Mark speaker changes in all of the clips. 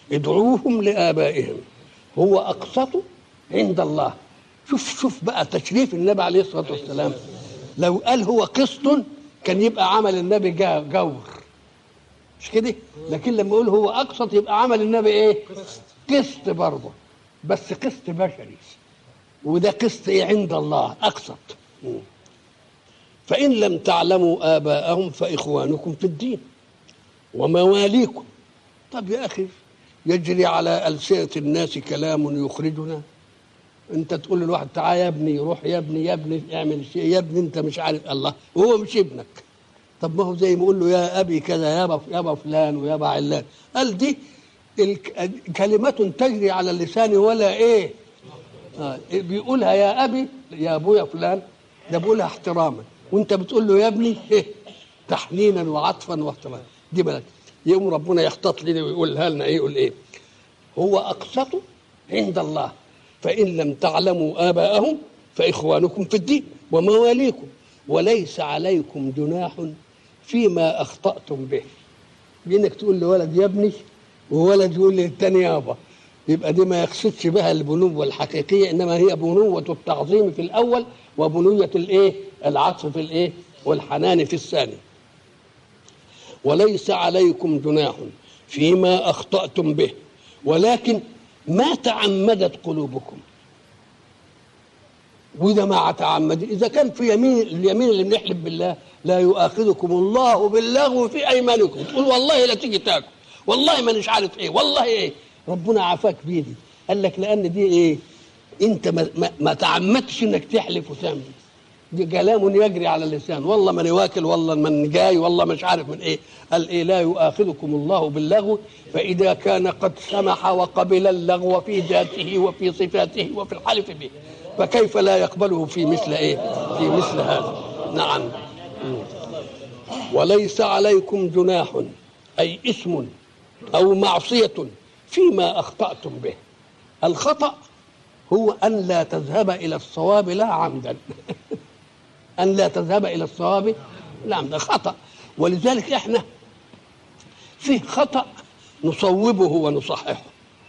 Speaker 1: ادعوهم لآبائهم هو أقسط عند الله شوف شوف بقى تشريف النبي عليه الصلاة والسلام لو قال هو قسط كان يبقى عمل النبي جا- جور مش كده لكن لما يقول هو أقسط يبقى عمل النبي إيه قسط برضه بس قسط بشري وده قسط إيه عند الله أقسط مم. فإن لم تعلموا آباءهم فإخوانكم في الدين ومواليكم طب يا أخي يجري على ألسنة الناس كلام يخرجنا انت تقول للواحد تعال يا ابني روح يا ابني يا ابني اعمل شيء يا ابني انت مش عارف الله وهو مش ابنك طب ما هو زي ما يقول له يا ابي كذا يابا يابا فلان ويابا علان قال دي الك- كلمة تجري على اللسان ولا ايه آه بيقولها يا ابي يا ابويا فلان ده بيقولها احتراما وانت بتقول له يا ابني إيه؟ تحنينا وعطفا واحتراما دي بلد يقوم ربنا يختط لنا ويقولها لنا ايه يقول ايه هو اقسط عند الله فان لم تعلموا اباءهم فاخوانكم في الدين ومواليكم وليس عليكم جناح فيما اخطاتم به بانك تقول لولد يا ابني وولد يقول للتاني يابا يبقى دي ما يقصدش بها البنوة الحقيقية إنما هي بنوة التعظيم في الأول وبنوة الإيه؟ العطف في الإيه؟ والحنان في الثاني. وليس عليكم جناح فيما أخطأتم به ولكن ما تعمدت قلوبكم وإذا ما تعمد إذا كان في يمين اليمين اللي بنحلف بالله لا يؤاخذكم الله باللغو في أيمانكم تقول والله لا تيجي تاكل والله ما مش عارف إيه والله إيه ربنا عافاك بيدي قال لك لأن دي إيه أنت ما, ما, ما تعمدتش إنك تحلف وتعمل دي كلام يجري على اللسان والله من واكل والله من جاي والله مش عارف من ايه قال ايه لا يؤاخذكم الله باللغو فاذا كان قد سمح وقبل اللغو في ذاته وفي صفاته وفي الحلف به فكيف لا يقبله في مثل ايه في مثل هذا نعم مم. وليس عليكم جناح اي اسم او معصيه فيما اخطاتم به الخطا هو ان لا تذهب الى الصواب لا عمدا أن لا تذهب إلى الصواب لا ده خطأ ولذلك إحنا فيه خطأ نصوبه ونصححه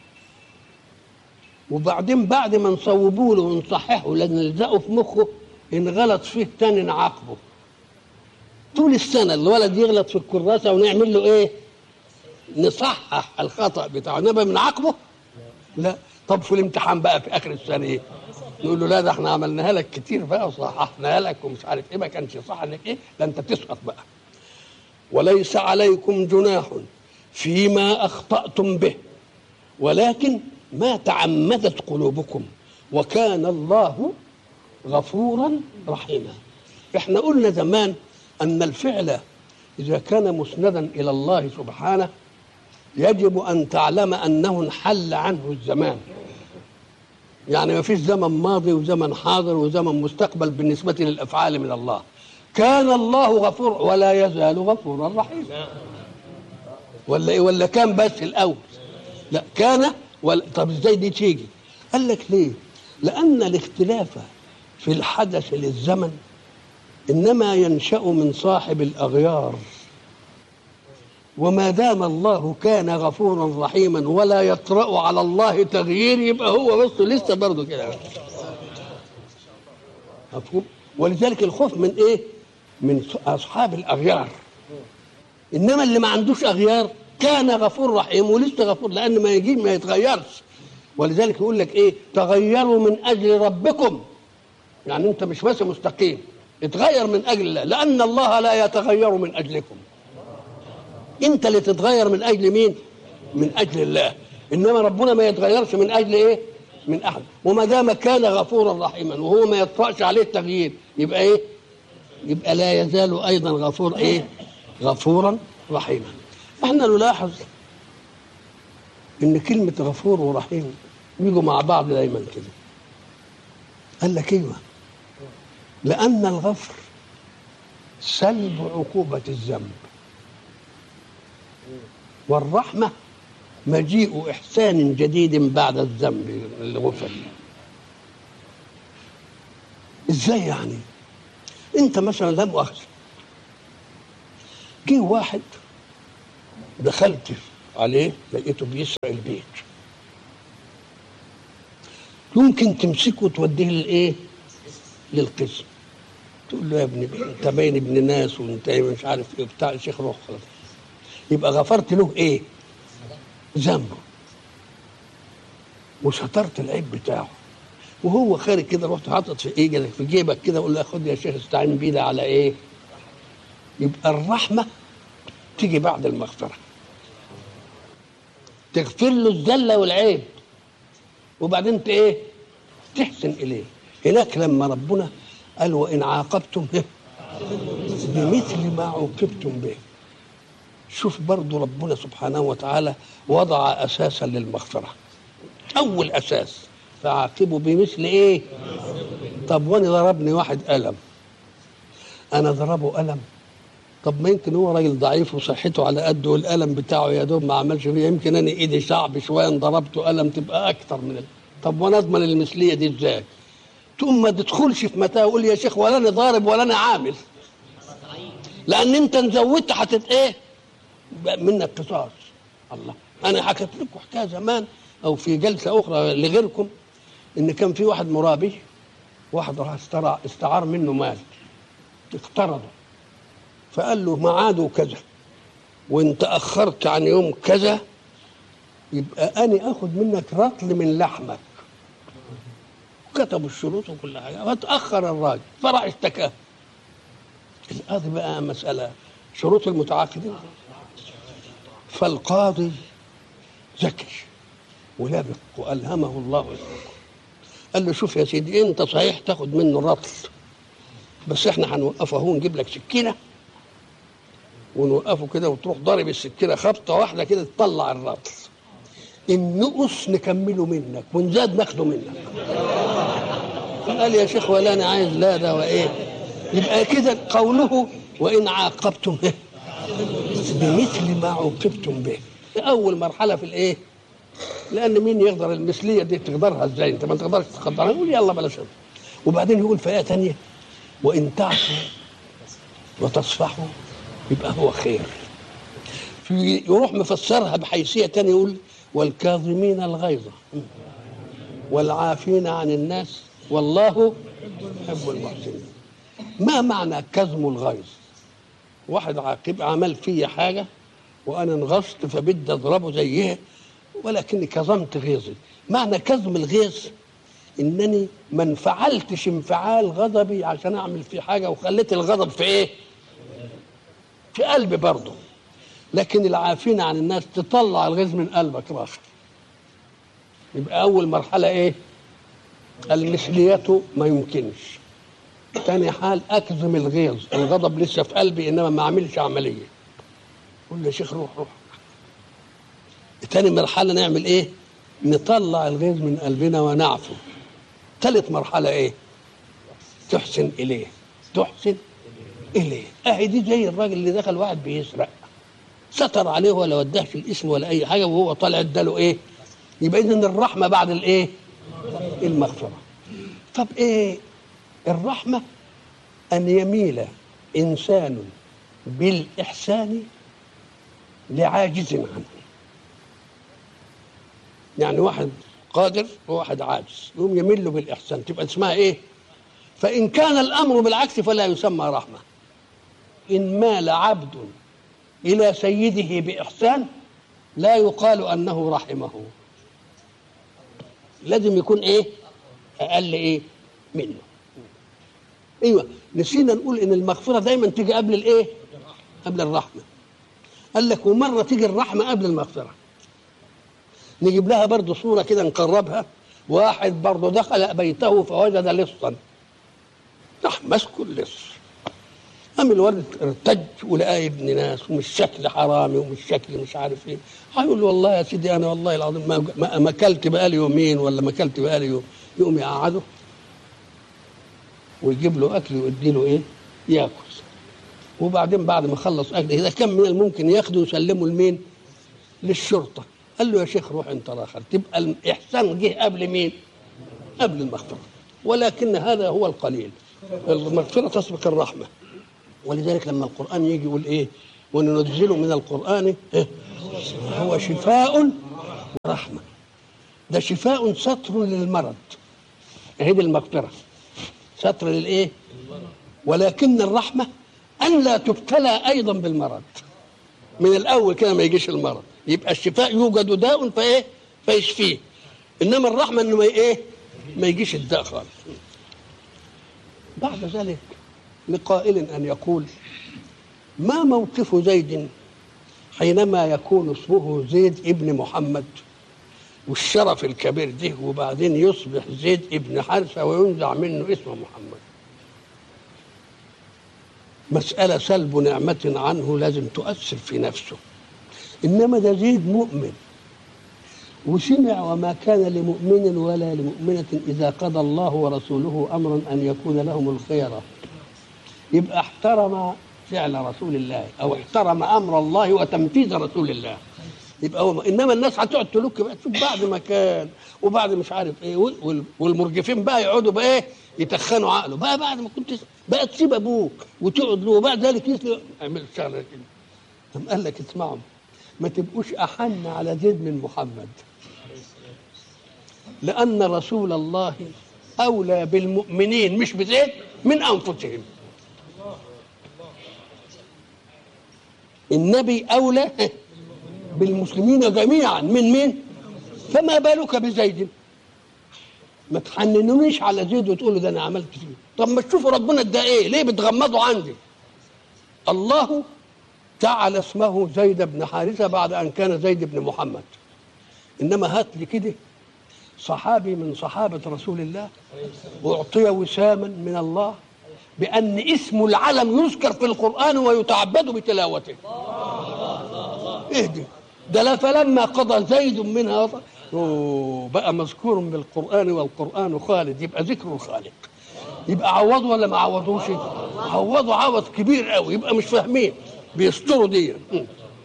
Speaker 1: وبعدين بعد ما نصوبه له ونصححه لأن نلزقه في مخه إن غلط فيه تاني نعاقبه طول السنة الولد يغلط في الكراسة ونعمل له إيه؟ نصحح الخطأ بتاعه إنما بنعاقبه؟ لا طب في الامتحان بقى في آخر السنة إيه؟ نقول له لا ده احنا عملناها لك كتير بقى وصححناها لك ومش عارف ايه ما كانش صح انك ايه ده انت تسقط بقى وليس عليكم جناح فيما اخطاتم به ولكن ما تعمدت قلوبكم وكان الله غفورا رحيما احنا قلنا زمان ان الفعل اذا كان مسندا الى الله سبحانه يجب ان تعلم انه انحل عنه الزمان يعني ما فيش زمن ماضي وزمن حاضر وزمن مستقبل بالنسبة للأفعال من الله كان الله غفور ولا يزال غفورا رحيما ولا إيه ولا كان بس الأول لا كان ولا طب ازاي دي تيجي قال لك ليه لأن الاختلاف في الحدث للزمن إنما ينشأ من صاحب الأغيار وما دام الله كان غفورا رحيما ولا يطرأ على الله تغيير يبقى هو بس لسه برضه كده مفهوم ولذلك الخوف من ايه من اصحاب الاغيار انما اللي ما عندوش اغيار كان غفور رحيم ولسه غفور لان ما يجي ما يتغيرش ولذلك يقول لك ايه تغيروا من اجل ربكم يعني انت مش ماشي مستقيم اتغير من اجل الله لان الله لا يتغير من اجلكم انت اللي تتغير من اجل مين من اجل الله انما ربنا ما يتغيرش من اجل ايه من احد وما دام كان غفورا رحيما وهو ما يطرأش عليه التغيير يبقى ايه يبقى لا يزال ايضا غفور ايه غفورا رحيما احنا نلاحظ ان كلمه غفور ورحيم بيجوا مع بعض دايما كده قال لك ايوه لان الغفر سلب عقوبه الذنب والرحمة مجيء إحسان جديد بعد الذنب اللي غفر إزاي يعني أنت مثلا لا مؤاخذة جه واحد دخلت عليه لقيته بيسرق البيت يمكن تمسكه وتوديه للايه للقسم تقول له يا ابني انت باين ابن ناس وانت مش عارف ايه بتاع الشيخ روح خلاص يبقى غفرت له ايه ذنبه وسترت العيب بتاعه وهو خارج كده رحت حاطط في ايه في جيبك كده اقول له خد يا شيخ استعين بيه ده على ايه يبقى الرحمه تيجي بعد المغفره تغفر له الذله والعيب وبعدين انت ايه تحسن اليه هناك لما ربنا قال وان عاقبتم بمثل ما عوقبتم به شوف برضو ربنا سبحانه وتعالى وضع اساسا للمغفره اول اساس فعاقبوا بمثل ايه طب وانا ضربني واحد قلم انا ضربه قلم طب ما يمكن هو راجل ضعيف وصحته على قده والقلم بتاعه يا دوب ما عملش فيه يمكن انا ايدي شعب شويه ان ضربته قلم تبقى اكتر من ال... طب وانا اضمن المثليه دي ازاي؟ تقوم ما تدخلش في متى وقول يا شيخ ولا انا ضارب ولا انا عامل لان انت ان زودت هتت ايه؟ منك قصاص الله انا حكيت لكم حكايه زمان او في جلسه اخرى لغيركم ان كان في واحد مرابي واحد راح استرع استعار منه مال اقترضه فقال له ميعاده كذا وانت اخرت عن يوم كذا يبقى انا اخد منك رطل من لحمك كتبوا الشروط وكل حاجه فتاخر الراجل فراح اشتكاه القاضي بقى مساله شروط المتعاقدين فالقاضي ذكي ولبق والهمه الله الحكم قال له شوف يا سيدي انت صحيح تاخد منه الرطل بس احنا هنوقفه اهو نجيب لك سكينه ونوقفه كده وتروح ضارب السكينه خبطه واحده كده تطلع الرطل النقص نكمله منك ونزاد ناخده منك قال يا شيخ ولا انا عايز لا ده وايه يبقى كده قوله وان عاقبتم به بمثل ما عوقبتم به اول مرحله في الايه لان مين يقدر المثليه دي تقدرها ازاي انت ما تقدرش تقدرها يقول يلا بلاش وبعدين يقول في ايه ثانيه وان تعفوا وتصفحوا يبقى هو خير في يروح مفسرها بحيثيه ثانيه يقول والكاظمين الغيظ والعافين عن الناس والله يحب المحسنين ما معنى كظم الغيظ واحد عاقب عمل فيا حاجه وانا انغصت فبدي اضربه زيها ولكني كظمت غيظي معنى كظم الغيظ انني ما انفعلتش انفعال غضبي عشان اعمل فيه حاجه وخليت الغضب في ايه في قلبي برضه لكن العافين عن الناس تطلع الغيظ من قلبك راخر يبقى اول مرحله ايه المثلية ما يمكنش تاني حال اكظم الغيظ الغضب لسه في قلبي انما ما اعملش عمليه قول يا شيخ روح روح تاني مرحله نعمل ايه نطلع الغيظ من قلبنا ونعفو ثالث مرحله ايه تحسن اليه تحسن اليه اهي دي زي الراجل اللي دخل واحد بيسرق ستر عليه ولا وداهش الاسم ولا اي حاجه وهو طالع اداله ايه يبقى اذا الرحمه بعد الايه المغفره طب ايه الرحمه ان يميل انسان بالاحسان لعاجز عنه يعني واحد قادر وواحد عاجز يقوم يميل له بالاحسان تبقى اسمها ايه فان كان الامر بالعكس فلا يسمى رحمه ان مال عبد الى سيده باحسان لا يقال انه رحمه لازم يكون ايه اقل ايه منه ايوه نسينا نقول ان المغفره دايما تيجي قبل الايه قبل الرحمه قال لك ومره تيجي الرحمه قبل المغفره نجيب لها برضه صوره كده نقربها واحد برضه دخل بيته فوجد لصا راح ماسكه اللص قام الولد ارتج ولقاه ابن ناس ومش شكل حرامي ومش شكل مش عارف ايه هيقول له والله يا سيدي انا والله العظيم ما ما- ما اكلت بقالي يومين ولا ما اكلت بقالي يوم يقوم يقعده ويجيب له اكل ويدي له ايه ياكل وبعدين بعد ما خلص اكل اذا كان من الممكن ياخده ويسلمه لمين للشرطه قال له يا شيخ روح انت راخر تبقى الاحسان جه قبل مين قبل المغفره ولكن هذا هو القليل المغفره تسبق الرحمه ولذلك لما القران يجي يقول ايه وننزل من القرآن إيه؟ هو شفاء ورحمة ده شفاء ستر للمرض هي دي المغفرة ستر للإيه ولكن الرحمة أن لا تبتلى أيضا بالمرض من الأول كده ما يجيش المرض يبقى الشفاء يوجد داء فإيه فيشفيه إنما الرحمة إنه ما إيه ما يجيش الداء خالص بعد ذلك لقائل أن يقول ما موقف زيد حينما يكون اسمه زيد ابن محمد والشرف الكبير ده وبعدين يصبح زيد ابن حارثة وينزع منه اسم محمد مسألة سلب نعمة عنه لازم تؤثر في نفسه إنما ده زيد مؤمن وسمع وما كان لمؤمن ولا لمؤمنة إذا قضى الله ورسوله أمرا أن يكون لهم الخيرة يبقى احترم فعل رسول الله أو احترم أمر الله وتنفيذ رسول الله يبقى هو انما الناس هتقعد تلوك بقى تشوف بعد ما كان وبعد مش عارف ايه وال- والمرجفين بقى يقعدوا بقى ايه يتخنوا عقله بقى بعد ما كنت بقى تسيب ابوك وتقعد له وبعد ذلك يسلم اعمل الشغله كده قام قال لك اسمعوا ما تبقوش احن على زيد من محمد لان رسول الله اولى بالمؤمنين مش بزيد من انفسهم النبي اولى بالمسلمين جميعا من مين فما بالك بزيد ما تحننونيش على زيد وتقولوا ده انا عملت فيه طب ما تشوفوا ربنا ده ايه ليه بتغمضوا عندي الله جعل اسمه زيد بن حارثه بعد ان كان زيد بن محمد انما هات لي كده صحابي من صحابه رسول الله اعطي وساما من الله بان اسم العلم يذكر في القران ويتعبد بتلاوته اهدي ده لا فلما قضى زيد منها وطر أوه، بقى مذكور بالقرآن والقرآن خالد يبقى ذكر الخالق يبقى عوضوا ولا ما عوضوش عوضوا عوض كبير قوي يبقى مش فاهمين بيستروا دي م.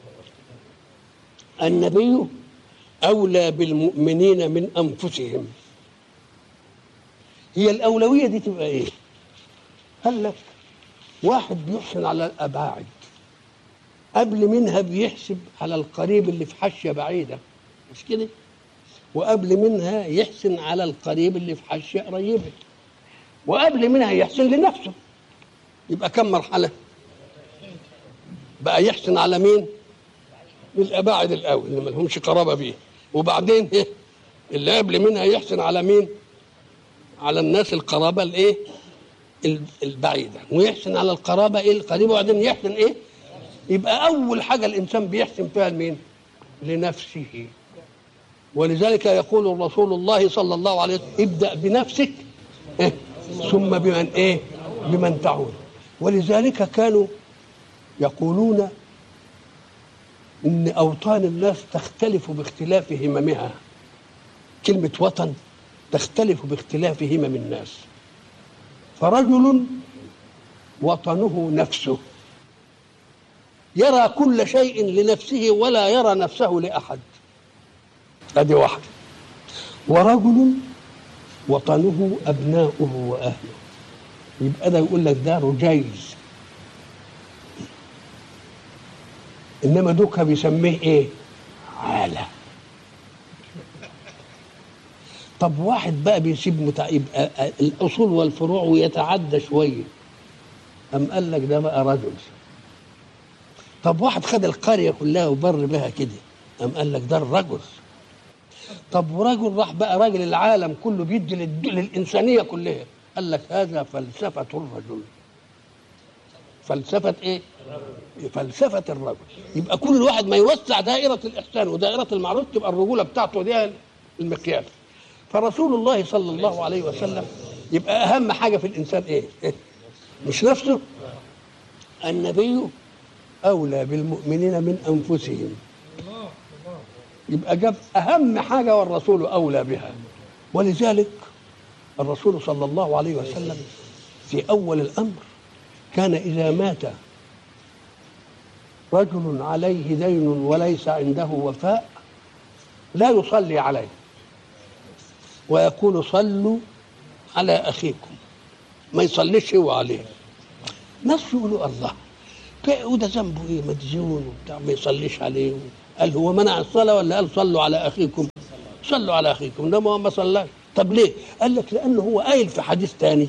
Speaker 1: النبي أولى بالمؤمنين من أنفسهم هي الأولوية دي تبقى إيه قال لك واحد بيحسن على الأباعد قبل منها بيحسب على القريب اللي في حاشيه بعيده مش كده وقبل منها يحسن على القريب اللي في حاشيه قريبه وقبل منها يحسن لنفسه يبقى كم مرحله بقى يحسن على مين الاباعد الاول اللي ما لهمش قرابه بيه وبعدين إيه؟ اللي قبل منها يحسن على مين على الناس القرابه الايه البعيده ويحسن على القرابه ايه القريبه وبعدين يحسن ايه يبقى اول حاجه الانسان بيحسن فيها لمين لنفسه ولذلك يقول رسول الله صلى الله عليه وسلم ابدا بنفسك إيه؟ ثم بمن ايه بمن تعود ولذلك كانوا يقولون ان اوطان الناس تختلف باختلاف هممها كلمه وطن تختلف باختلاف همم الناس فرجل وطنه نفسه يرى كل شيء لنفسه ولا يرى نفسه لأحد ادي واحدة ورجل وطنه أبناؤه وأهله يبقى ده يقول لك ده رجيز إنما دوكا بيسميه إيه؟ عالة طب واحد بقى بيسيب متع... يبقى الأصول والفروع ويتعدى شوية أم قال لك ده بقى رجل طب واحد خد القريه كلها وبر بها كده قام قال لك ده الرجل طب ورجل راح بقى راجل العالم كله بيدي للد- للانسانيه كلها قال لك هذا فلسفه الرجل فلسفه ايه فلسفه الرجل يبقى كل واحد ما يوسع دائره الاحسان ودائره المعروف تبقى الرجوله بتاعته دي المقياس فرسول الله صلى الله عليه وسلم يبقى اهم حاجه في الانسان ايه, إيه؟ مش نفسه النبي أولى بالمؤمنين من أنفسهم يبقى جاب أهم حاجة والرسول أولى بها ولذلك الرسول صلى الله عليه وسلم في أول الأمر كان إذا مات رجل عليه دين وليس عنده وفاء لا يصلي عليه ويقول صلوا على أخيكم ما يصليش هو عليه ناس يقولوا الله وده ذنبه ايه مديون وبتاع ما يصليش عليه قال هو منع الصلاه ولا قال صلوا على اخيكم صلوا على اخيكم ده ما ما صلاش طب ليه قال لك لانه هو قايل في حديث ثاني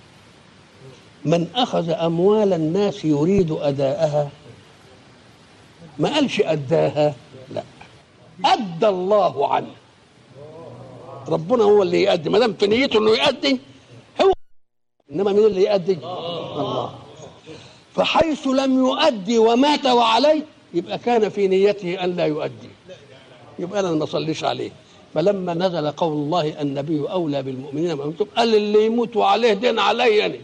Speaker 1: من اخذ اموال الناس يريد اداءها ما قالش اداها لا ادى الله عنه ربنا هو اللي يؤدي ما دام في نيته انه يؤدي هو انما مين اللي يؤدي الله فحيث لم يؤدي ومات وعليه يبقى كان في نيته ان لا يؤدي يبقى انا ما اصليش عليه فلما نزل قول الله النبي اولى بالمؤمنين ما انتم قال اللي يموت وعليه دين علي يعني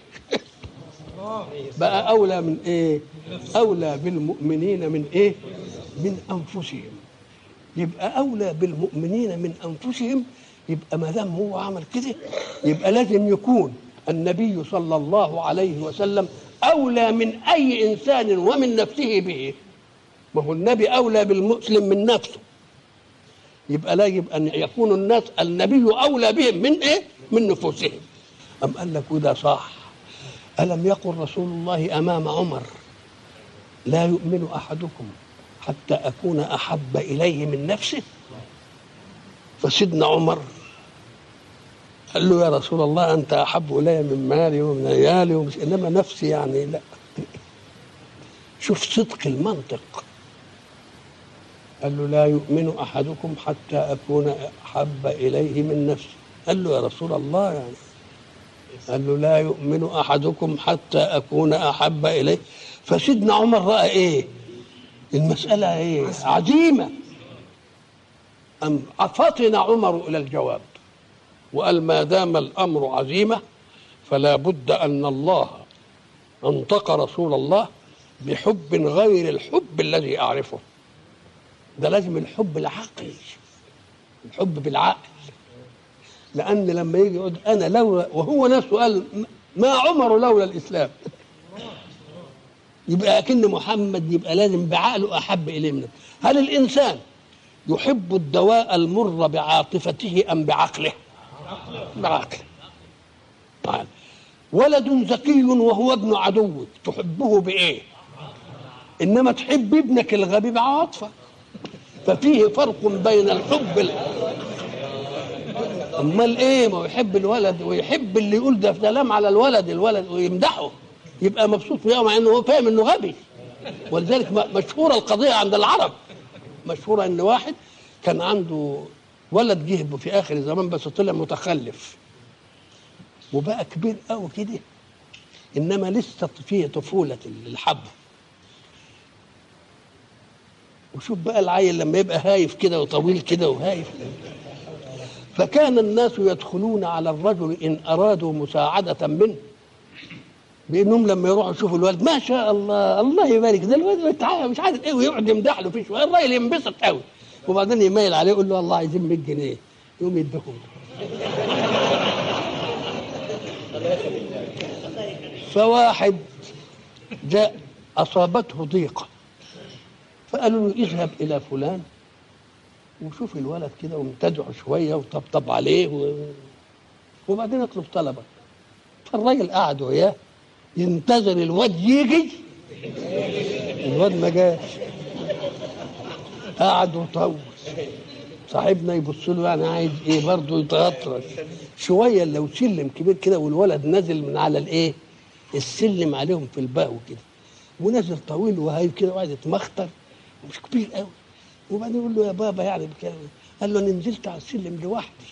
Speaker 1: بقى اولى من ايه اولى بالمؤمنين من ايه من انفسهم يبقى اولى بالمؤمنين من انفسهم يبقى ما دام هو عمل كده يبقى لازم يكون النبي صلى الله عليه وسلم اولى من اي انسان ومن نفسه به ما هو النبي اولى بالمسلم من نفسه يبقى لا يبقى ان يكون الناس النبي اولى بهم من ايه من نفوسهم ام قال لك وده صح الم يقل رسول الله امام عمر لا يؤمن احدكم حتى اكون احب اليه من نفسه فسيدنا عمر قال له يا رسول الله انت احب الي من مالي ومن عيالي ومش انما نفسي يعني لا شوف صدق المنطق قال له لا يؤمن احدكم حتى اكون احب اليه من نفسي قال له يا رسول الله يعني قال له لا يؤمن احدكم حتى اكون احب اليه فسيدنا عمر راى ايه المساله ايه عزيمه أم فطن عمر الى الجواب وقال ما دام الامر عزيمه فلا بد ان الله انطق رسول الله بحب غير الحب الذي اعرفه ده لازم الحب العقلي الحب بالعقل لان لما يجي يقول انا لولا وهو نفسه قال ما عمر لولا الاسلام يبقى اكن محمد يبقى لازم بعقله احب اليه من هل الانسان يحب الدواء المر بعاطفته ام بعقله بعقله طيب. ولد ذكي وهو ابن عدوك تحبه بايه انما تحب ابنك الغبي بعاطفه ففيه فرق بين الحب ال... امال ايه ما يحب الولد ويحب اللي يقول ده كلام على الولد الولد ويمدحه يبقى مبسوط فيها مع انه هو فاهم انه غبي ولذلك مشهوره القضيه عند العرب مشهوره ان واحد كان عنده ولد جه في اخر الزمان بس طلع متخلف وبقى كبير قوي كده انما لسه فيه طفوله الحب وشوف بقى العيل لما يبقى هايف كده وطويل كده وهايف فكان الناس يدخلون على الرجل ان ارادوا مساعده منه بانهم لما يروحوا يشوفوا الولد ما شاء الله الله يبارك ده الولد مش عارف ايه ويقعد يمدح له فيه شويه الراجل ينبسط قوي وبعدين يميل عليه يقول له والله عايزين 100 جنيه يقوم يديهم فواحد جاء اصابته ضيقه فقالوا له اذهب الى فلان وشوف الولد كده وامتدعه شويه وطبطب عليه و... وبعدين اطلب طلبك فالراجل قعد وياه ينتظر الواد يجي الواد ما جاش قعد وطول صاحبنا يبص له يعني عايز ايه برضه يتغطرس شويه لو سلم كبير كده والولد نازل من على الايه السلم عليهم في البهو كده ونازل طويل وهايب كده وقاعد يتمخطر مش كبير قوي وبعدين يقول له يا بابا يعني بكلام قال له انا نزلت على السلم لوحدي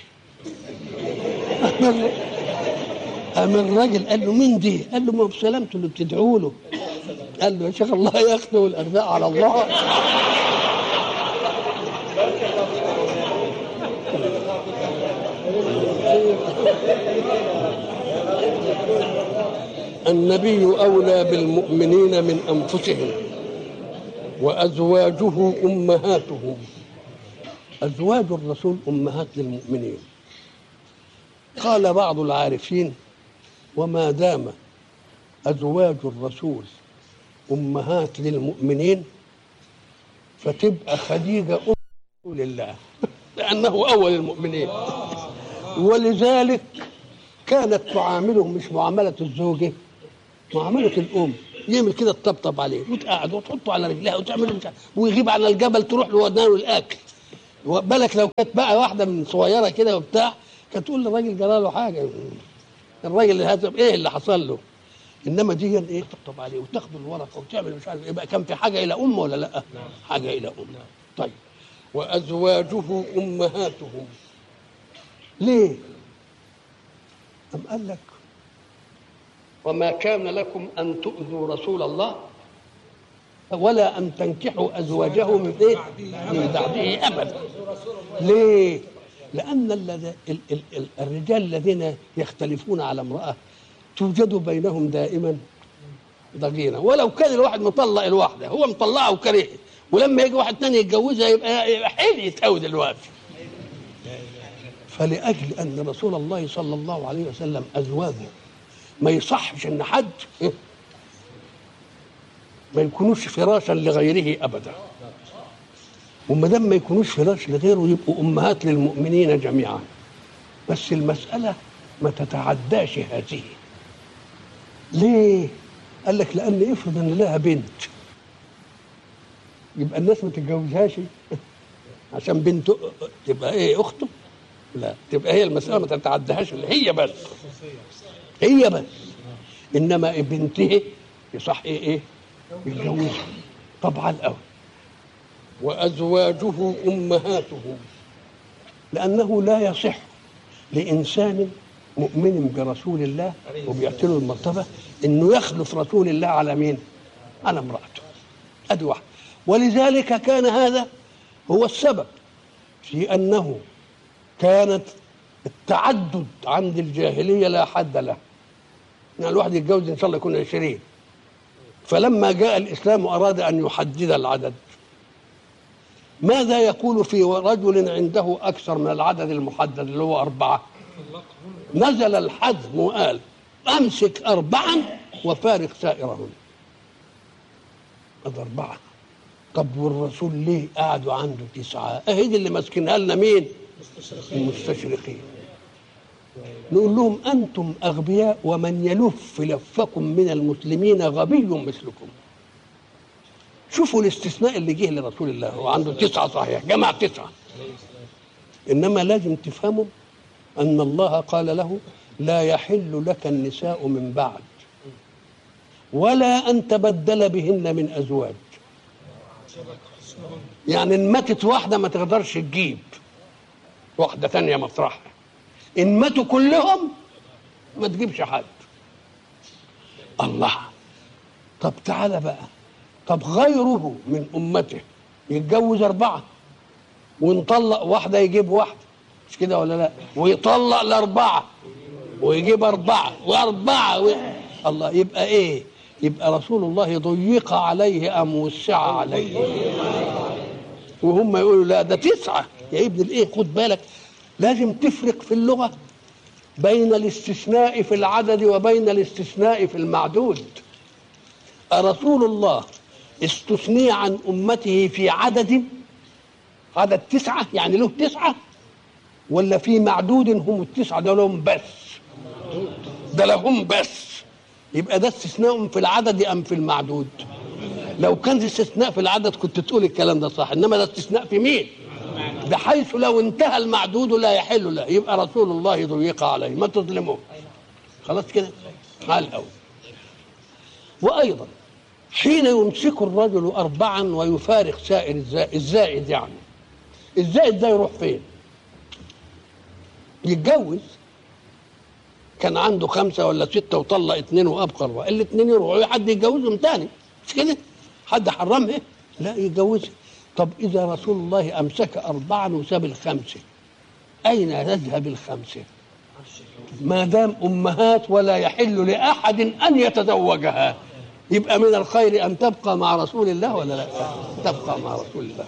Speaker 1: قام الراجل قال له مين دي؟ قال له ما بسلامته اللي بتدعوا له قال له يا شيخ الله ياخده والارزاق على الله النبي اولى بالمؤمنين من انفسهم وازواجه امهاتهم ازواج الرسول امهات للمؤمنين قال بعض العارفين وما دام ازواج الرسول امهات للمؤمنين فتبقى خديجه ام رسول الله لانه اول المؤمنين ولذلك كانت تعامله مش معامله الزوجه معامله الام يعمل كده تطبطب عليه وتقعد وتحطه على رجلها وتعمل مش عارف ويغيب على الجبل تروح له ودانه الاكل بالك لو كانت بقى واحده من صغيره كده وبتاع كانت تقول للراجل جرى له حاجه الراجل هذا ايه اللي حصل له انما دي ايه تطبطب عليه وتاخد الورقه وتعمل مش عارف يبقى كان في حاجه الى ام ولا لا؟ حاجه الى ام طيب وازواجه امهاتهم ليه؟ أم قال لك وما كان لكم أن تؤذوا رسول الله ولا أن تنكحوا أزواجه من إيه؟ من بعده أبدا ليه؟ لأن الذي ال- ال- ال- الرجال الذين يختلفون على امرأة توجد بينهم دائما ضغينة ولو كان الواحد مطلق الواحدة هو مطلقها وكرهها ولما يجي واحد تاني يتجوزها يبقى يبقى حلية قوي دلوقتي فلأجل أن رسول الله صلى الله عليه وسلم أزواجه ما يصحش أن حد إيه؟ ما يكونوش فراشا لغيره أبدا وما دام ما يكونوش فراش لغيره يبقوا أمهات للمؤمنين جميعا بس المسألة ما تتعداش هذه ليه؟ قال لك لأن افرض أن لها بنت يبقى الناس ما تتجوزهاش عشان بنته تبقى ايه اخته لا تبقى هي المسألة ما تتعداهاش اللي هي بس هي بس إنما بنته يصح إيه إيه يتجوزها طبعا الأول وأزواجه أمهاتهم لأنه لا يصح لإنسان مؤمن برسول الله وبيعتله المرتبة إنه يخلف رسول الله على مين؟ على امرأته أدي واحد ولذلك كان هذا هو السبب في أنه كانت التعدد عند الجاهلية لا حد له يعني الواحد يتجوز إن شاء الله يكون عشرين فلما جاء الإسلام أراد أن يحدد العدد ماذا يقول في رجل عنده أكثر من العدد المحدد اللي هو أربعة نزل الحزم وقال أمسك أربعا وفارق سائرهم هذا أربعة طب والرسول ليه قعدوا عنده تسعة أهي دي اللي ماسكينها لنا مين المستشرقين نقول لهم أنتم أغبياء ومن يلف لفكم من المسلمين غبي مثلكم شوفوا الاستثناء اللي جه لرسول الله هو عنده تسعة صحيح جمع تسعة إنما لازم تفهموا أن الله قال له لا يحل لك النساء من بعد ولا أن تبدل بهن من أزواج يعني إن ماتت واحدة ما تقدرش تجيب واحدة ثانية مطرحها إن ماتوا كلهم ما تجيبش حد الله طب تعالى بقى طب غيره من أمته يتجوز أربعة ونطلق واحدة يجيب واحدة مش كده ولا لا ويطلق الأربعة ويجيب أربعة وأربعة و... الله يبقى إيه يبقى رسول الله ضيق عليه أم وسع عليه وهم يقولوا لا ده تسعة يا ابن الإيه خد بالك لازم تفرق في اللغة بين الاستثناء في العدد وبين الاستثناء في المعدود رسول الله استثني عن أمته في عدد عدد تسعة يعني له تسعة ولا في معدود هم التسعة ده لهم بس ده لهم بس يبقى ده استثناء في العدد أم في المعدود لو كان استثناء في العدد كنت تقول الكلام ده صح إنما ده استثناء في مين بحيث لو انتهى المعدود لا يحل له يبقى رسول الله ضيق عليه ما تظلموه خلاص كده على الأول وأيضا حين يمسك الرجل أربعا ويفارق سائر الزائد, الزائد يعني الزائد ده يروح فين يتجوز كان عنده خمسة ولا ستة وطلق اتنين وأبقى أربعة الاتنين يروحوا حد يتجوزهم تاني مش كده حد حرمها لا يتجوزها طب إذا رسول الله أمسك أربعا وساب الخمسة أين تذهب الخمسة ما دام أمهات ولا يحل لأحد أن يتزوجها يبقى من الخير أن تبقى مع رسول الله ولا لا تبقى مع رسول الله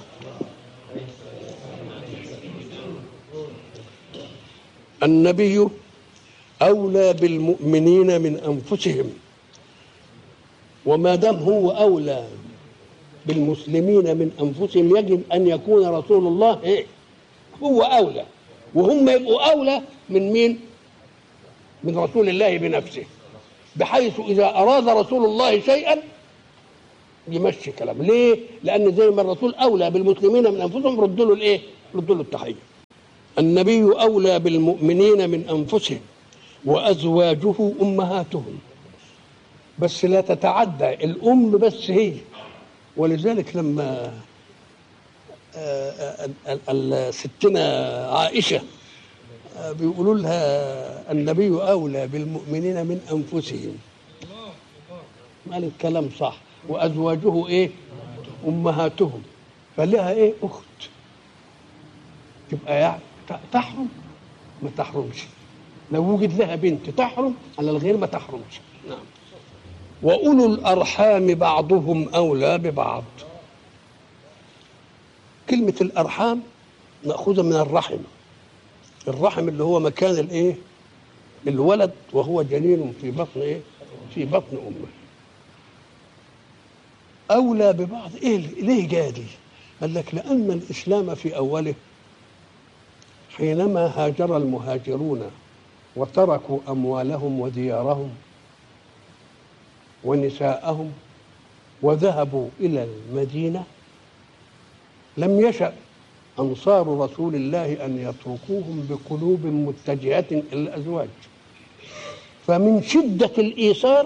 Speaker 1: النبي أولى بالمؤمنين من أنفسهم وما دام هو أولى بالمسلمين من أنفسهم يجب أن يكون رسول الله إيه؟ هو أولى وهم يبقوا أولى من مين؟ من رسول الله بنفسه بحيث إذا أراد رسول الله شيئا يمشي كلام ليه؟ لأن زي ما الرسول أولى بالمسلمين من أنفسهم ردوا له الإيه؟ ردوا له التحية النبي أولى بالمؤمنين من أنفسهم وأزواجه أمهاتهم بس لا تتعدى الأم بس هي ولذلك لما آه، آه، ستنا عائشة آه، بيقولوا لها النبي أولى بالمؤمنين من أنفسهم قال الكلام صح وأزواجه إيه أمهاتهم فلها إيه أخت تبقى يعني تحرم ما تحرمش لو وجد لها بنت تحرم على الغير ما تحرمش نعم وأولو الأرحام بعضهم أولى ببعض كلمة الأرحام مأخوذة من الرحم الرحم اللي هو مكان الإيه الولد وهو جنين في بطن إيه في بطن أمه أولى ببعض إيه ليه جادي قال لك لأن الإسلام في أوله حينما هاجر المهاجرون وتركوا أموالهم وديارهم ونساءهم وذهبوا إلى المدينة لم يشأ أنصار رسول الله أن يتركوهم بقلوب متجهة إلى الأزواج فمن شدة الإيثار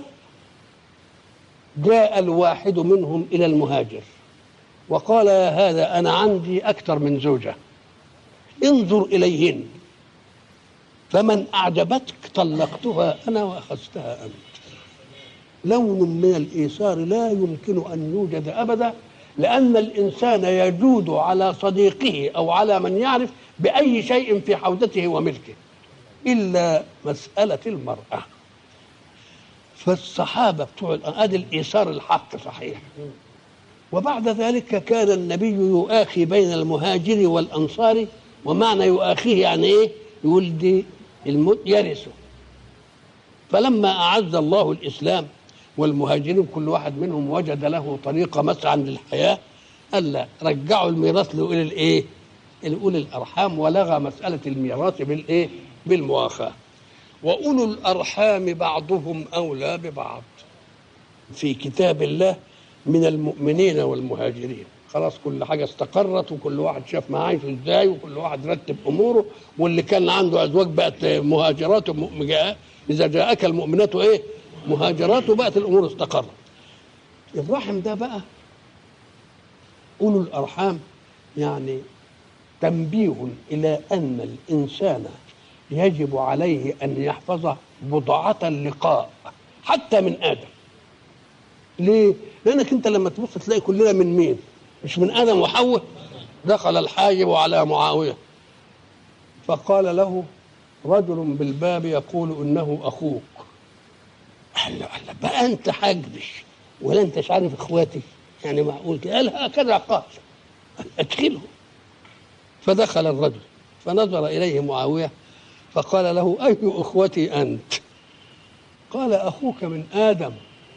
Speaker 1: جاء الواحد منهم إلى المهاجر وقال يا هذا أنا عندي أكثر من زوجة انظر إليهن فمن أعجبتك طلقتها أنا وأخذتها أنت لون من الإيثار لا يمكن أن يوجد أبدا لأن الإنسان يجود على صديقه أو على من يعرف بأي شيء في حوزته وملكه إلا مسألة المرأة فالصحابة بتوع ادي الإيثار الحق صحيح وبعد ذلك كان النبي يؤاخي بين المهاجر والأنصار ومعنى يؤاخيه يعني إيه يقول دي الموت يرثه فلما أعز الله الإسلام والمهاجرين كل واحد منهم وجد له طريقة مسعى للحياة قال لا رجعوا الميراث لأولي الإيه لأولي الأرحام ولغى مسألة الميراث بالإيه بالمواخاة وأولو الأرحام بعضهم أولى ببعض في كتاب الله من المؤمنين والمهاجرين خلاص كل حاجة استقرت وكل واحد شاف ما عايش ازاي وكل واحد رتب أموره واللي كان عنده أزواج بقت مهاجرات إذا جاءك المؤمنات إيه مهاجرات وبقت الأمور استقرت الرحم ده بقى أولو الأرحام يعني تنبيه إلى أن الإنسان يجب عليه أن يحفظ بضعة اللقاء حتى من آدم ليه؟ لأنك أنت لما تبص تلاقي كلنا من مين؟ مش من آدم وحواء دخل الحاجب على معاوية فقال له رجل بالباب يقول إنه أخوك قال له قال له بقى أنت حاجبش ولا أنت عارف إخواتي يعني معقول قال هكذا قال أدخله فدخل الرجل فنظر إليه معاوية فقال له أي أخوتي أنت قال أخوك من آدم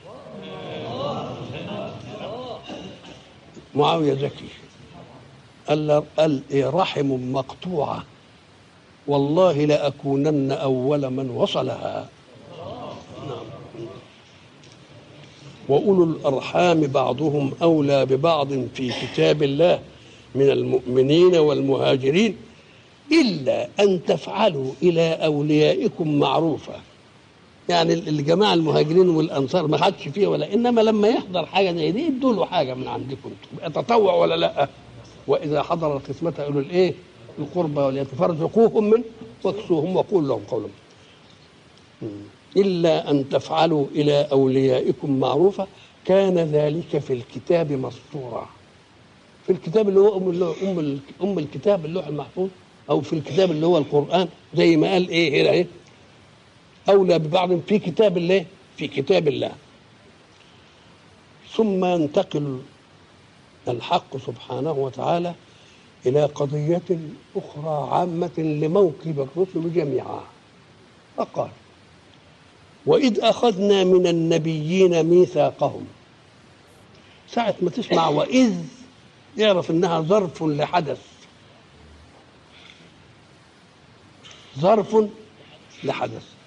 Speaker 1: معاوية ذكي قال قال إيه رحم مقطوعة والله لأكونن أول من وصلها نعم وأولو الأرحام بعضهم أولى ببعض في كتاب الله من المؤمنين والمهاجرين إلا أن تفعلوا إلى أوليائكم معروفا يعني الجماعة المهاجرين والأنصار ما حدش فيه ولا إنما لما يحضر حاجة زي دي ادوا له حاجة من عندكم تطوع ولا لا وإذا حضر القسمة يقولوا الإيه القربى فارزقوهم من واكسوهم وقول لهم قولا إلا أن تفعلوا إلى أوليائكم معروفا كان ذلك في الكتاب مسطورا في الكتاب اللي هو أم, أم, أم الكتاب اللوح المحفوظ او في الكتاب اللي هو القران زي ما قال ايه هنا ايه اولى ببعض في كتاب الله في كتاب الله ثم ينتقل الحق سبحانه وتعالى الى قضيه اخرى عامه لموكب الرسل جميعا فقال واذ اخذنا من النبيين ميثاقهم ساعه ما تسمع واذ يعرف انها ظرف لحدث ظرف لحدث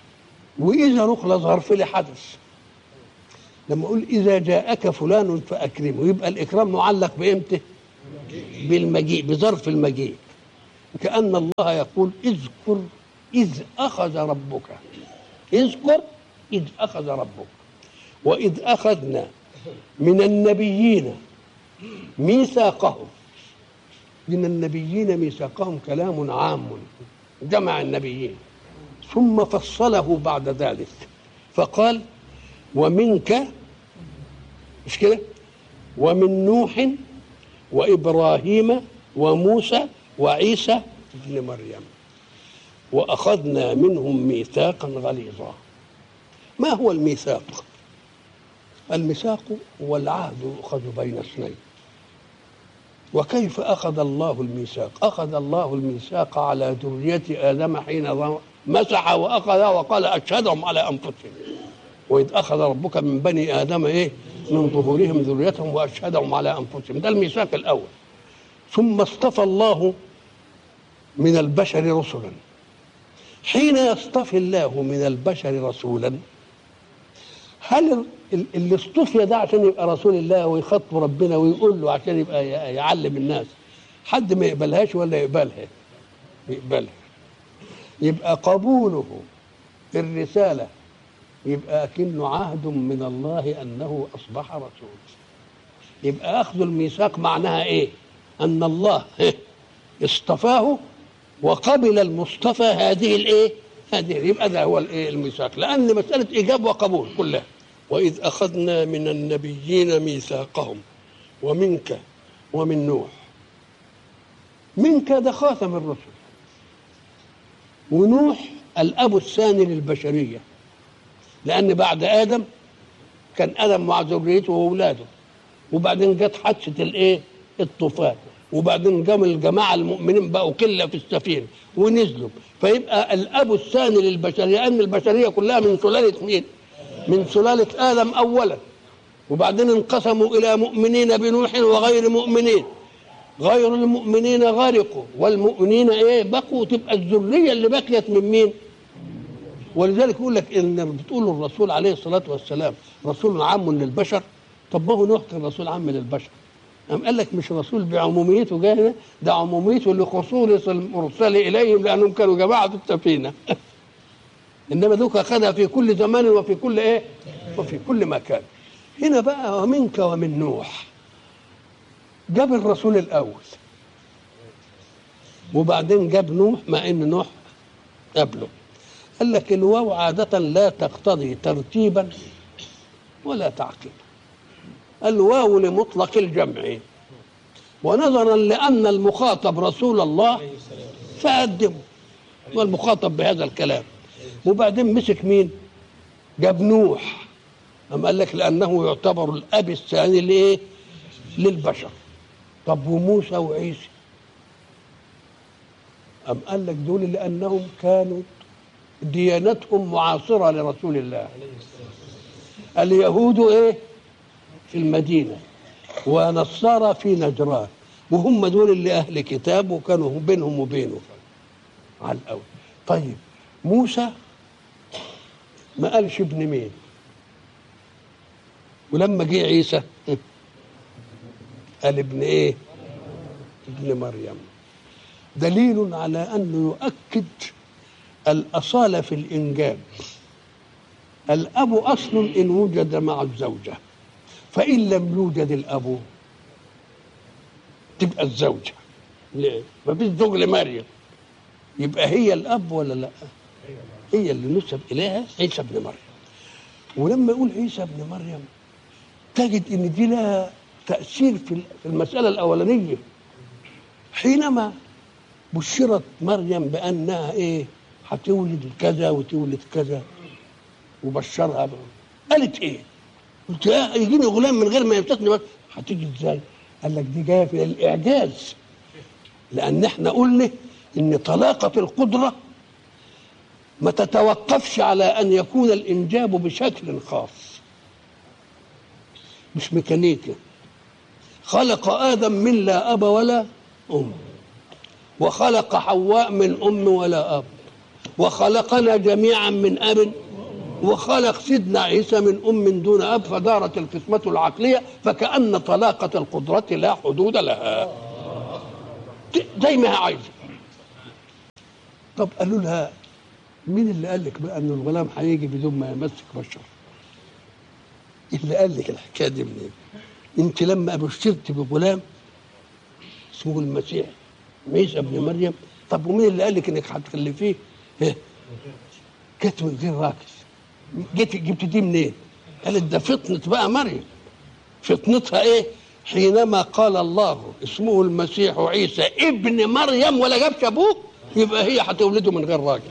Speaker 1: واذا نقل ظرف لحدث لما اقول اذا جاءك فلان فاكرمه يبقى الاكرام معلق بامتى بالمجيء بظرف المجيء كان الله يقول اذكر اذ اخذ ربك اذكر اذ اخذ ربك واذ اخذنا من النبيين ميثاقهم من النبيين ميثاقهم كلام عام جمع النبيين ثم فصله بعد ذلك فقال ومنك مش كده ومن نوح وابراهيم وموسى وعيسى ابن مريم واخذنا منهم ميثاقا غليظا ما هو الميثاق الميثاق هو العهد يؤخذ بين اثنين وكيف اخذ الله الميثاق اخذ الله الميثاق على ذريه ادم حين مسح واخذ وقال اشهدهم على انفسهم واذ اخذ ربك من بني ادم ايه من ظهورهم ذريتهم واشهدهم على انفسهم ده الميثاق الاول ثم اصطفى الله من البشر رسلا حين يصطفي الله من البشر رسولا هل اللي اصطفي ده عشان يبقى رسول الله ويخاطب ربنا ويقول له عشان يبقى يعلم الناس حد ما يقبلهاش ولا يقبلها يقبلها يبقى قبوله الرسالة يبقى كأنه عهد من الله أنه أصبح رسول يبقى أخذ الميثاق معناها إيه أن الله اصطفاه وقبل المصطفى هذه الإيه هذه يبقى ده هو الإيه الميثاق لأن مسألة إيجاب وقبول كلها وإذ أخذنا من النبيين ميثاقهم ومنك ومن نوح منك ده خاتم الرسل ونوح الأب الثاني للبشرية لأن بعد آدم كان آدم مع ذريته وأولاده وبعدين جت حادثة الإيه؟ الطوفان وبعدين قام الجماعة المؤمنين بقوا قلة في السفينة ونزلوا فيبقى الأب الثاني للبشرية أن البشرية كلها من سلالة مين؟ من سلالة آدم أولا وبعدين انقسموا إلى مؤمنين بنوح وغير مؤمنين غير المؤمنين غرقوا والمؤمنين ايه بقوا تبقى الذريه اللي بقيت من مين ولذلك يقول لك ان بتقول الرسول عليه الصلاه والسلام رسول عام للبشر طب ما هو نوح كان رسول عام للبشر أم قال لك مش رسول بعموميته جاهزة ده عموميته لخصوص المرسل إليهم لأنهم كانوا جماعة في السفينة إنما ذوك أخذها في كل زمان وفي كل إيه وفي كل مكان هنا بقى ومنك ومن نوح جاب الرسول الاول وبعدين جاب نوح مع ان نوح قبله قال لك الواو عادة لا تقتضي ترتيبا ولا تعقيبا الواو لمطلق الجمع ونظرا لأن المخاطب رسول الله فقدمه والمخاطب بهذا الكلام وبعدين مسك مين جاب نوح أم قال لك لأنه يعتبر الأب الثاني لإيه للبشر طب وموسى وعيسى أم قال لك دول لأنهم كانوا ديانتهم معاصرة لرسول الله اليهود إيه في المدينة ونصارى في نجران وهم دول اللي أهل كتاب وكانوا بينهم وبينه على الأول طيب موسى ما قالش ابن مين ولما جه عيسى قال ابن ايه ابن مريم دليل على انه يؤكد الاصاله في الانجاب الاب اصل ان وجد مع الزوجه فان لم يوجد الاب تبقى الزوجه ليه ما فيش زوج لمريم يبقى هي الاب ولا لا هي اللي نسب اليها عيسى ابن مريم ولما يقول عيسى ابن مريم تجد ان دي لها تأثير في المسألة الأولانية حينما بشرت مريم بأنها إيه هتولد كذا وتولد كذا وبشرها بقى. قالت إيه؟ قلت إيه يجيني غلام من غير ما يمسكني بس هتيجي إزاي؟ قال لك دي جاية في الإعجاز لأن إحنا قلنا إن طلاقة القدرة ما تتوقفش على أن يكون الإنجاب بشكل خاص مش ميكانيكي خلق آدم من لا أب ولا أم وخلق حواء من أم ولا أب وخلقنا جميعا من أب وخلق سيدنا عيسى من ام دون اب فدارت القسمه العقليه فكان طلاقه القدره لا حدود لها زي ما هي عايزه طب قالوا لها مين اللي قال لك بقى ان الغلام هيجي بدون ما يمسك بشر اللي قال لك الحكايه دي منين انت لما بشرت بغلام اسمه المسيح عيسى ابن مريم طب ومين اللي قال لك انك هتخلفيه إيه؟ جت من غير راجل جيت جبت دي منين قالت ده فطنة بقى مريم فطنتها ايه حينما قال الله اسمه المسيح عيسى ابن مريم ولا جابش ابوه يبقى هي هتولده من غير راجل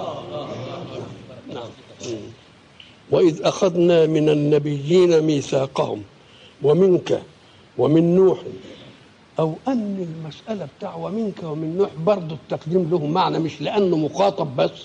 Speaker 1: نعم وإذ أخذنا من النبيين ميثاقهم ومنك ومن نوح أو أن المسألة بتاع ومنك ومن نوح برضه التقديم له معنى مش لأنه مخاطب بس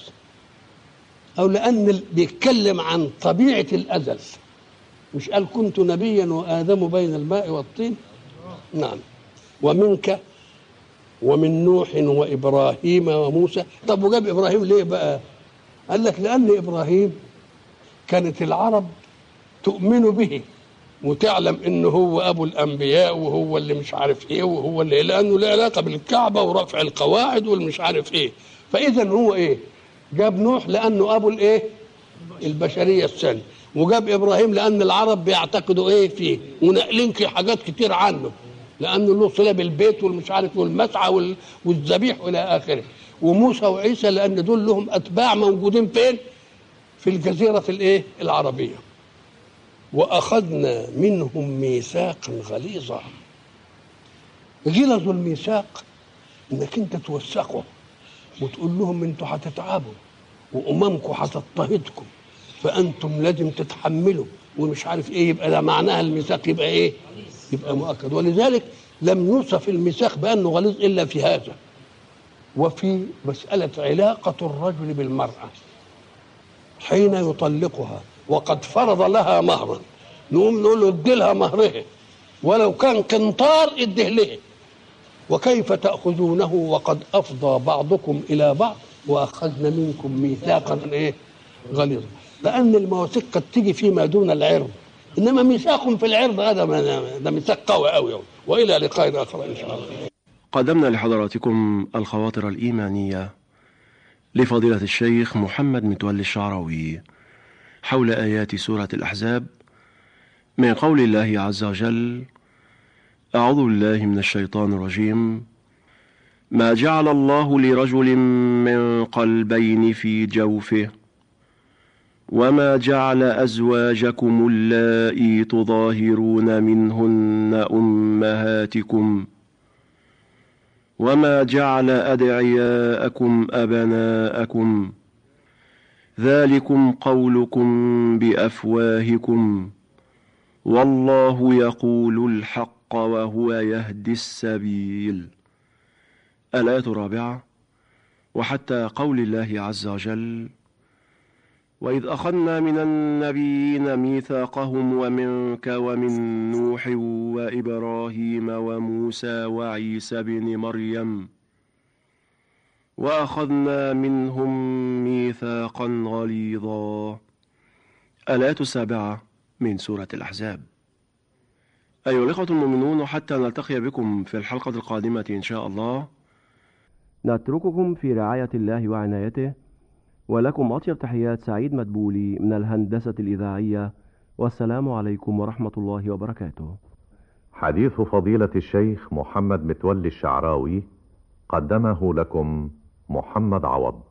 Speaker 1: أو لأن بيتكلم عن طبيعة الأزل مش قال كنت نبيا وآدم بين الماء والطين نعم ومنك ومن نوح وإبراهيم وموسى طب وجاب إبراهيم ليه بقى قال لك لأن إبراهيم كانت العرب تؤمن به وتعلم انه هو ابو الانبياء وهو اللي مش عارف ايه وهو اللي لانه له علاقه بالكعبه ورفع القواعد والمش عارف ايه فاذا هو ايه جاب نوح لانه ابو الايه البشريه الثانيه وجاب ابراهيم لان العرب بيعتقدوا ايه فيه ونقلين حاجات كتير عنه لانه له صله بالبيت والمش عارف والمسعى والذبيح الى اخره وموسى وعيسى لان دول لهم اتباع موجودين فين في الجزيره الايه العربيه واخذنا منهم ميثاقا غليظا غلظ الميثاق انك انت توثقه وتقول لهم انتوا هتتعبوا واممكم هتضطهدكم فانتم لازم تتحملوا ومش عارف ايه يبقى ده معناها الميثاق يبقى ايه؟ يبقى مؤكد ولذلك لم يوصف الميثاق بانه غليظ الا في هذا وفي مساله علاقه الرجل بالمراه حين يطلقها وقد فرض لها مهرا نقوم نقول له ادي لها مهرها ولو كان قنطار اديه لها وكيف تأخذونه وقد أفضى بعضكم إلى بعض وأخذنا منكم ميثاقا إيه غليظا لأن المواثيق قد تيجي فيما دون العرض إنما ميثاق في العرض هذا ده ميثاق قوي قوي وإلى لقاء آخر إن شاء الله
Speaker 2: قدمنا لحضراتكم الخواطر الإيمانية لفضيلة الشيخ محمد متولي الشعراوي حول آيات سورة الأحزاب من قول الله عز وجل أعوذ بالله من الشيطان الرجيم ما جعل الله لرجل من قلبين في جوفه وما جعل أزواجكم اللائي تظاهرون منهن أمهاتكم وما جعل أدعياءكم أبناءكم ذلكم قولكم بأفواهكم والله يقول الحق وهو يهدي السبيل الآية الرابعة وحتى قول الله عز وجل وإذ أخذنا من النبيين ميثاقهم ومنك ومن نوح وإبراهيم وموسى وعيسى بن مريم وأخذنا منهم ميثاقا غليظا الآية السابعة من سورة الأحزاب أيها الإخوة المؤمنون حتى نلتقي بكم في الحلقة القادمة إن شاء الله نترككم في رعاية الله وعنايته ولكم أطيب تحيات سعيد مدبولي من الهندسة الإذاعية والسلام عليكم ورحمة الله وبركاته
Speaker 3: حديث فضيلة الشيخ محمد متولي الشعراوي قدمه لكم محمد عوض